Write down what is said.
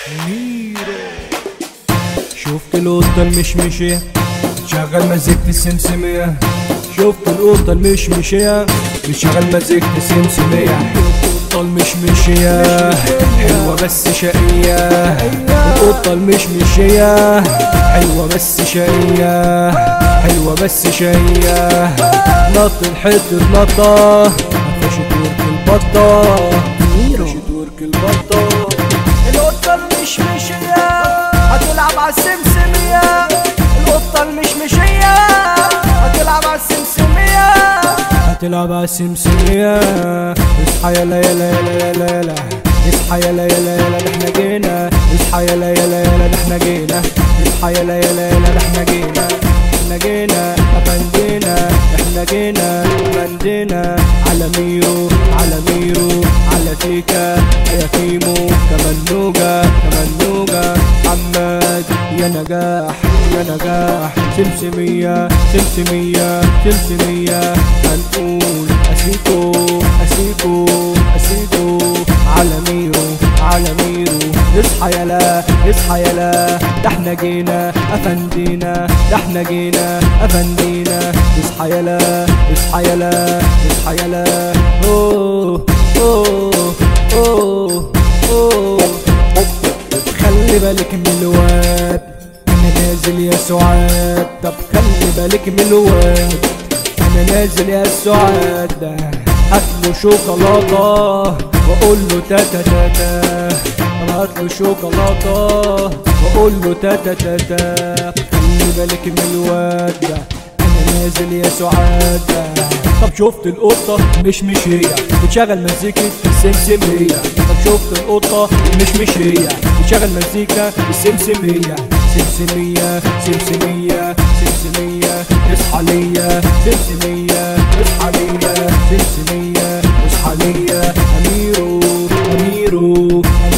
ميرو شفت القطة المشمشية شغل مزيكة السمسمية شفت القطة المشمشية بتشغل مزيكة السمسمية القطة المشمشية حلوة بس شقية القطة المشمشية حلوة بس شقية حلوة بس شقية نط الحتة نطة مفيش تورك البطة مفيش تورك البطة القطة المشمشية هتلعب على السمسمية القطة المشمشية هتلعب على السمسمية هتلعب على السمسمية اصحى يلا يلا يلا يلا يلا اصحى يلا يلا يلا ده احنا جينا اصحى يلا يلا يلا ده احنا جينا اصحى يلا يلا يلا ده احنا جينا احنا جينا افندينا احنا جينا افندينا على ميرو على ميرو على تيكا يا كيمو كمان نوجا كمان نوجا حماد يا نجاح يا نجاح سمسمية سمسمية سمسمية هنقول أسيكو أسيكو أسيكو على ميرو على ميرو اصحى يلا اصحى يلا ده احنا جينا افندينا ده احنا جينا افندينا اصحى يلا اصحى يلا اصحى يلا اوه اوه اوه اوه خلي بالك من الواد انا نازل يا سعاد طب خلي بالك من الواد انا نازل يا سعاد هاتله شوكولاته واقول له تاتا تاتا هاتله شوكولاته واقول له تاتا تاتا خلي بالك من الواد ده انا نازل يا سعاد طب شفت القطة مش مش هي بتشغل مزيكة السمسمية طب شفت القطة مش مش هي بتشغل مزيكا السمسمية سمسمية سمسمية سمسمية اصحى ليا سمسمية اصحى ليا سمسمية اصحى ليا أميرو أميرو